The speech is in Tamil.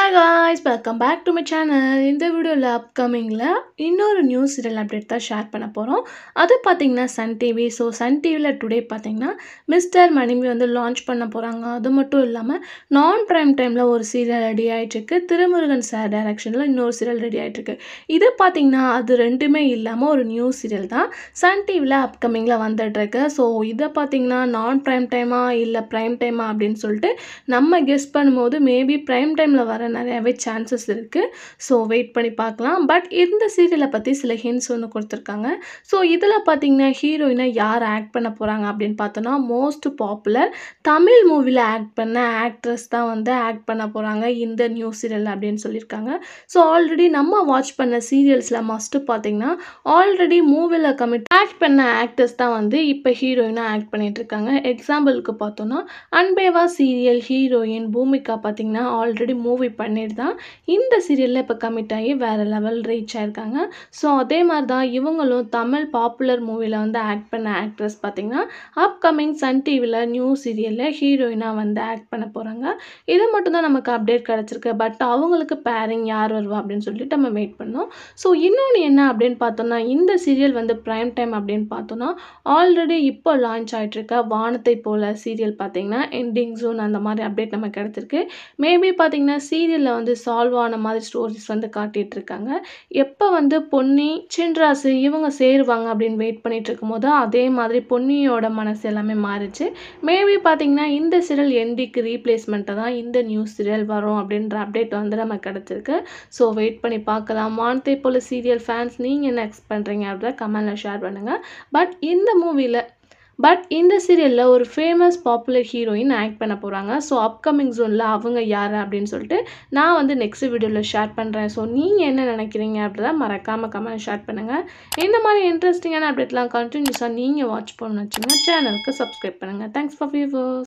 hi guys welcome back to my channel இந்த வீடியோவில் அப்கமிங்கில் இன்னொரு நியூஸ் சீரியல் அப்டேட் தான் ஷேர் பண்ண போகிறோம் அது பார்த்தீங்கன்னா சன் டிவி ஸோ சன் டிவியில் டுடே பார்த்தீங்கன்னா மிஸ்டர் மணிமி வந்து லான்ச் பண்ண போகிறாங்க அது மட்டும் இல்லாமல் நான் ப்ரைம் டைமில் ஒரு சீரியல் ரெடி ஆகிட்டுருக்கு திருமுருகன் சார் டைரக்ஷனில் இன்னொரு சீரியல் ரெடி ஆகிட்டுருக்கு இது பார்த்தீங்கன்னா அது ரெண்டுமே இல்லாமல் ஒரு நியூ சீரியல் தான் சன் டிவியில் அப்கமிங்கில் வந்துட்டுருக்கு ஸோ இதை பார்த்தீங்கன்னா நான் ப்ரைம் டைமா இல்லை ப்ரைம் டைமா அப்படின்னு சொல்லிட்டு நம்ம கெஸ் பண்ணும்போது மேபி ப்ரைம் டைமில் வர நிறையாவே சான்சஸ் இருக்குது ஸோ வெயிட் பண்ணி பார்க்கலாம் பட் இந்த சீரியலை பற்றி சில ஹிண்ட்ஸ் ஒன்று கொடுத்துருக்காங்க ஸோ இதில் பார்த்தீங்கன்னா ஹீரோயினை யார் ஆக்ட் பண்ண போகிறாங்க அப்படின்னு பார்த்தோன்னா மோஸ்ட் பாப்புலர் தமிழ் மூவியில் ஆக்ட் பண்ண ஆக்ட்ரஸ் தான் வந்து ஆக்ட் பண்ண போகிறாங்க இந்த நியூ சீரியல் அப்படின்னு சொல்லியிருக்காங்க ஸோ ஆல்ரெடி நம்ம வாட்ச் பண்ண சீரியல்ஸில் மஸ்ட்டு பார்த்தீங்கன்னா ஆல்ரெடி மூவியில் கமிட் ஆக்ட் பண்ண ஆக்டர்ஸ் தான் வந்து இப்போ ஹீரோயினாக ஆக்ட் பண்ணிட்டு இருக்காங்க எக்ஸாம்பிளுக்கு பார்த்தோன்னா அன்பேவா சீரியல் ஹீரோயின் பூமிகா பார்த்தீங்கன்னா ஆல்ரெடி மூவி பண்ணிட்டு தான் இந்த சீரியலில் இப்போ கமிட் ஆகி வேறு லெவல் ரீச் ஆயிருக்காங்க ஸோ அதே மாதிரி தான் இவங்களும் தமிழ் பாப்புலர் மூவியில் வந்து ஆக்ட் பண்ண ஆக்ட்ரஸ் பார்த்தீங்கன்னா அப்கமிங் சன் டிவியில் நியூ சீரியலில் ஹீரோயினாக வந்து ஆக்ட் பண்ண போகிறாங்க இது மட்டும் தான் நமக்கு அப்டேட் கிடச்சிருக்கு பட் அவங்களுக்கு பேரிங் யார் வருவா அப்படின்னு சொல்லிட்டு நம்ம வெயிட் பண்ணோம் ஸோ இன்னொன்று என்ன அப்படின்னு பார்த்தோம்னா இந்த சீரியல் வந்து ப்ரைம் டைம் அப்படின்னு பார்த்தோன்னா ஆல்ரெடி இப்போ லான்ச் ஆகிட்டுருக்க வானத்தை போல சீரியல் பார்த்தீங்கன்னா எண்டிங் ஜோன் அந்த மாதிரி அப்டேட் நமக்கு கிடச்சிருக்கு மேபி பார்த்தீங்கன்னா சீரியலில் வந்து சால்வ் ஆன மாதிரி ஸ்டோரிஸ் வந்து காட்டிகிட்டு இருக்காங்க எப்போ வந்து பொன்னி சின்ராசு இவங்க சேருவாங்க அப்படின்னு வெயிட் பண்ணிட்டு இருக்கும்போது அதே மாதிரி பொன்னியோட மனசு எல்லாமே மாறிச்சு மேபி பார்த்தீங்கன்னா இந்த சீரியல் எண்டிக்கு ரீப்ளேஸ்மெண்ட்டை தான் இந்த நியூஸ் சீரியல் வரும் அப்படின்ற அப்டேட் வந்து நமக்கு கிடச்சிருக்கு ஸோ வெயிட் பண்ணி பார்க்கலாம் வானத்தை போல சீரியல் ஃபேன்ஸ் நீங்கள் என்ன எக்ஸ்பெக்ட் பண்ணுறீங்க அப்படின்ற கமெண்டில் ஷேர் பண்ணுங்கள் பட் இந்த மூவியில் பட் இந்த சீரியலில் ஒரு ஃபேமஸ் பாப்புலர் ஹீரோயின் ஆக்ட் பண்ண போகிறாங்க ஸோ அப்கமிங் ஜோனில் அவங்க யார் அப்படின்னு சொல்லிட்டு நான் வந்து நெக்ஸ்ட் வீடியோவில் ஷேர் பண்ணுறேன் ஸோ நீங்கள் என்ன நினைக்கிறீங்க அப்படிதான் மறக்காமல் கமெண்ட் ஷேர் பண்ணுங்கள் இந்த மாதிரி இன்ட்ரெஸ்டிங்கான அப்டேட்லாம் கண்டினியூஸாக நீங்கள் வாட்ச் பண்ணணும்னு வச்சுங்க சேனலுக்கு சப்ஸ்கிரைப் பண்ணுங்கள் தேங்க்ஸ் ஃபார் வியூவர்ஸ்